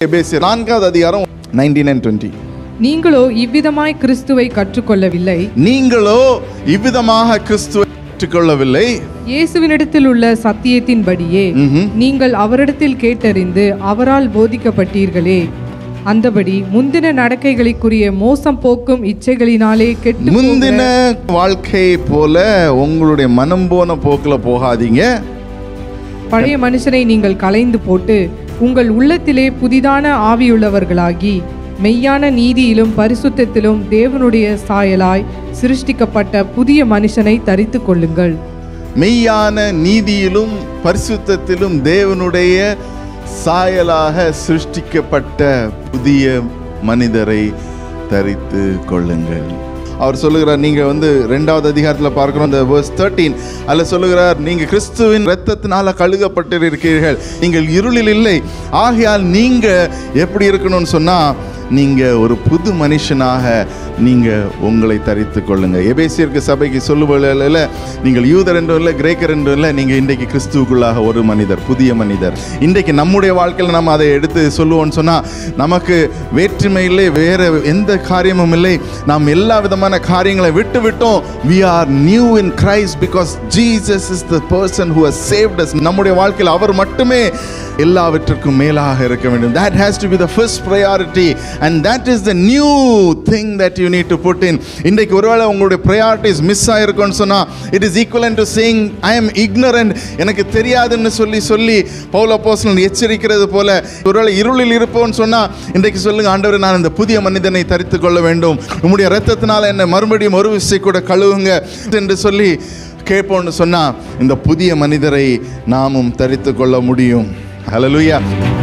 எபேசியர் நான்காவது அதிகாரம் நைன்டீன் அண்ட் டுவெண்ட்டி நீங்களோ இவ்விதமாய் கிறிஸ்துவை கற்றுக்கொள்ளவில்லை நீங்களோ இவ்விதமாக கிறிஸ்துவை ஏற்றுக்கொள்ளவில்லை இயேசுவினிடத்தில் உள்ள சத்தியத்தின்படியே ம்ஹும். நீங்கள் அவரிடத்தில் கேட்டறிந்து அவரால் போதிக்கப்பட்டீர்களே அந்தபடி முந்தின நடக்கைகளுக்குரிய மோசம் போக்கும் இச்சைகளினாலே கெட்டு முந்தின வாழ்க்கை போல உங்களுடைய மனம் போன போக்குல போகாதீங்க பழைய மனுஷனை நீங்கள் களைந்து போட்டு உங்கள் உள்ளத்திலே புதிதான ஆவியுள்ளவர்களாகி மெய்யான நீதியிலும் பரிசுத்தத்திலும் தேவனுடைய சாயலாய் சிருஷ்டிக்கப்பட்ட புதிய மனுஷனை தரித்துக் கொள்ளுங்கள் மெய்யான நீதியிலும் பரிசுத்தத்திலும் தேவனுடைய சாயலாக சிருஷ்டிக்கப்பட்ட புதிய மனிதரை தரித்து கொள்ளுங்கள் அவர் சொல்லுகிறார் நீங்க வந்து ரெண்டாவது அதிகாரத்தில் பார்க்கிறோம் இந்த verse 13 அதில் சொல்லுகிறார் நீங்க கிறிஸ்துவின் இரத்தத்தினால கழுகப்பட்டிருக்கிறீர்கள் நீங்கள் இருளில் இல்லை ஆகையால் நீங்க எப்படி இருக்கணும்னு சொன்னா நீங்க ஒரு புது மனுஷனாக நீங்க உங்களை தரித்து கொள்ளுங்க எபேசியருக்கு சபைக்கு சொல்லுவதில் நீங்கள் யூதர் என்றும் இல்லை கிரேக்கர் என்றும் இல்லை நீங்க இன்றைக்கு கிறிஸ்துவுக்குள்ளாக ஒரு மனிதர் புதிய மனிதர் இன்றைக்கு நம்முடைய வாழ்க்கையில் நம்ம அதை எடுத்து சொல்லுவோம்னு சொன்னா நமக்கு வேற்றுமை இல்லை வேற எந்த காரியமும் இல்லை நாம் எல்லா விதமான காரியங்களை விட்டு விட்டோம் we are new in Christ because Jesus is the person who has saved us நம்முடைய வாழ்க்கையில் அவர் மட்டுமே எல்லாவற்றிற்கும் மேலாக இருக்க வேண்டும் that has to be the first priority and that is the new thing that you need to put in இன்றைக்கு ஒருவேளை உங்களுடைய priorities மிஸ் ஆயிருக்கும்னு சொன்னா it is equivalent to saying I am ignorant எனக்கு தெரியாதுன்னு சொல்லி சொல்லி பவுல் அப்போஸ்தலன் எச்சரிக்கிறது போல ஒருவேளை இருளில் இருப்போம்னு சொன்னா இன்றைக்கு சொல்லுங்க ஆண்டவரே நான் இந்த புதிய மனிதனை தரித்து கொள்ள வேண்டும் உம்முடைய இரத்தத்தினால என்னை மறுபடியும் ஒரு விசை கூட கழுவுங்க என்று சொல்லி கேட்போம்னு சொன்னா இந்த புதிய மனிதரை நாமும் தரித்து கொள்ள முடியும் ஹalleluya